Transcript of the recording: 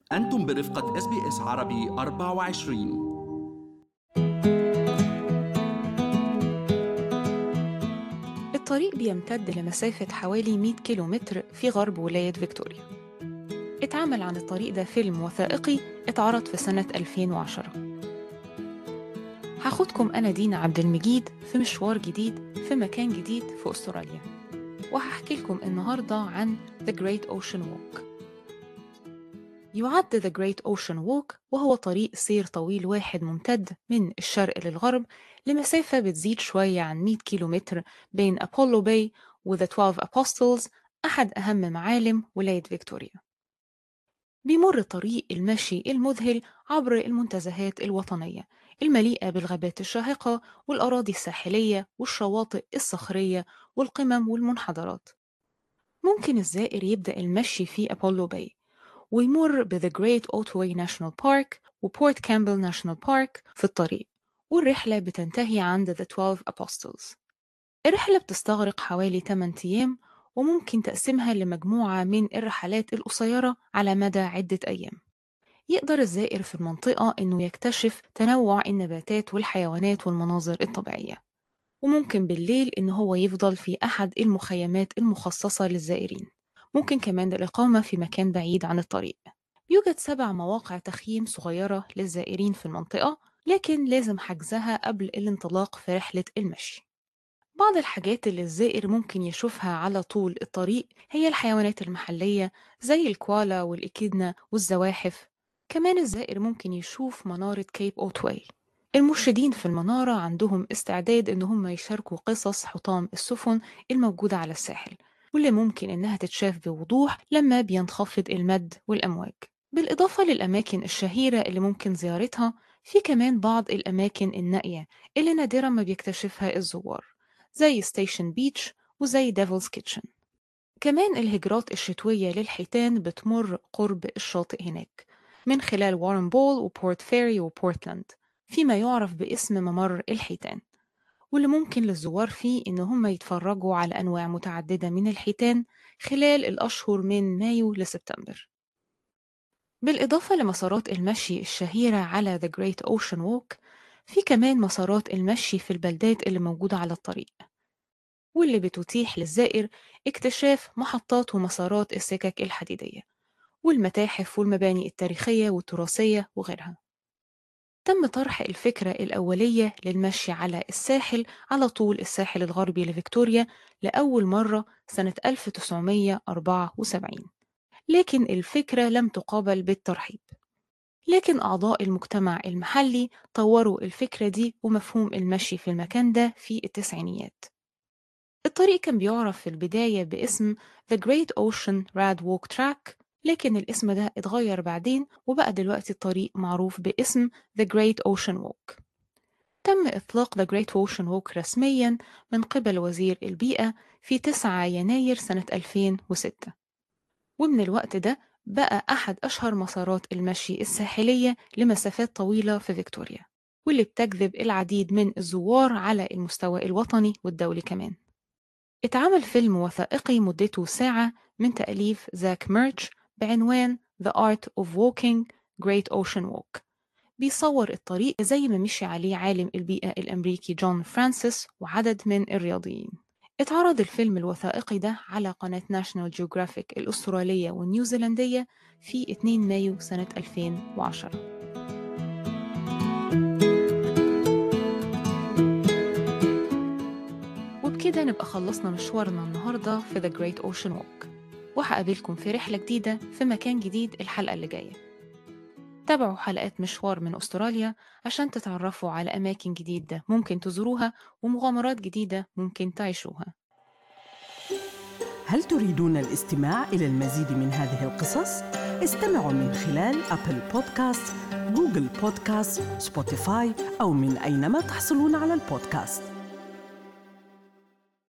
أنتم برفقة اس بي اس عربي 24 الطريق بيمتد لمسافة حوالي 100 كيلومتر في غرب ولاية فيكتوريا اتعمل عن الطريق ده فيلم وثائقي اتعرض في سنة 2010 هاخدكم أنا دينا عبد المجيد في مشوار جديد في مكان جديد في أستراليا وهحكي لكم النهاردة عن The Great Ocean Walk يعد The Great Ocean Walk وهو طريق سير طويل واحد ممتد من الشرق للغرب لمسافة بتزيد شوية عن 100 كيلومتر بين أبولو باي و The 12 Apostles أحد أهم معالم ولاية فيكتوريا بيمر طريق المشي المذهل عبر المنتزهات الوطنية المليئة بالغابات الشاهقة والأراضي الساحلية والشواطئ الصخرية والقمم والمنحدرات ممكن الزائر يبدأ المشي في أبولو باي ويمر ب The Great Otway National Park وبورت كامبل ناشونال بارك في الطريق والرحلة بتنتهي عند The 12 Apostles الرحلة بتستغرق حوالي 8 أيام وممكن تقسيمها لمجموعة من الرحلات القصيرة على مدى عدة أيام يقدر الزائر في المنطقة إنه يكتشف تنوع النباتات والحيوانات والمناظر الطبيعية وممكن بالليل إن هو يفضل في أحد المخيمات المخصصة للزائرين ممكن كمان الإقامة في مكان بعيد عن الطريق يوجد سبع مواقع تخييم صغيرة للزائرين في المنطقة لكن لازم حجزها قبل الانطلاق في رحلة المشي بعض الحاجات اللي الزائر ممكن يشوفها على طول الطريق هي الحيوانات المحلية زي الكوالا والإكيدنا والزواحف كمان الزائر ممكن يشوف منارة كيب أوتواي المرشدين في المنارة عندهم استعداد إن هم يشاركوا قصص حطام السفن الموجودة على الساحل واللي ممكن إنها تتشاف بوضوح لما بينخفض المد والأمواج بالإضافة للأماكن الشهيرة اللي ممكن زيارتها في كمان بعض الأماكن النائية اللي نادرا ما بيكتشفها الزوار زي ستيشن بيتش وزي ديفلز كيتشن كمان الهجرات الشتوية للحيتان بتمر قرب الشاطئ هناك من خلال وارن بول وبورت فيري وبورتلاند فيما يعرف باسم ممر الحيتان واللي ممكن للزوار فيه إن هم يتفرجوا على أنواع متعددة من الحيتان خلال الأشهر من مايو لسبتمبر بالإضافة لمسارات المشي الشهيرة على The Great Ocean Walk في كمان مسارات المشي في البلدات اللي موجودة على الطريق واللي بتتيح للزائر اكتشاف محطات ومسارات السكك الحديدية والمتاحف والمباني التاريخية والتراثية وغيرها تم طرح الفكرة الأولية للمشي على الساحل على طول الساحل الغربي لفيكتوريا لأول مرة سنة 1974 لكن الفكرة لم تقابل بالترحيب لكن أعضاء المجتمع المحلي طوروا الفكرة دي ومفهوم المشي في المكان ده في التسعينيات الطريق كان بيعرف في البداية باسم The Great Ocean Rad Walk Track لكن الاسم ده اتغير بعدين وبقى دلوقتي الطريق معروف باسم The Great Ocean Walk تم إطلاق The Great Ocean Walk رسميا من قبل وزير البيئة في 9 يناير سنة 2006 ومن الوقت ده بقى أحد أشهر مسارات المشي الساحلية لمسافات طويلة في فيكتوريا واللي بتجذب العديد من الزوار على المستوى الوطني والدولي كمان اتعمل فيلم وثائقي مدته ساعة من تأليف زاك ميرتش بعنوان The Art of Walking Great Ocean Walk بيصور الطريق زي ما مشي عليه عالم البيئة الأمريكي جون فرانسيس وعدد من الرياضيين اتعرض الفيلم الوثائقي ده على قناة ناشونال جيوغرافيك الأسترالية والنيوزيلندية في 2 مايو سنة 2010 وبكده نبقى خلصنا مشوارنا النهاردة في The Great Ocean Walk وهقابلكم في رحلة جديدة في مكان جديد الحلقة اللي جاية تابعوا حلقات مشوار من أستراليا عشان تتعرفوا على أماكن جديدة ممكن تزوروها ومغامرات جديدة ممكن تعيشوها هل تريدون الاستماع إلى المزيد من هذه القصص؟ استمعوا من خلال أبل بودكاست، جوجل بودكاست، سبوتيفاي أو من أينما تحصلون على البودكاست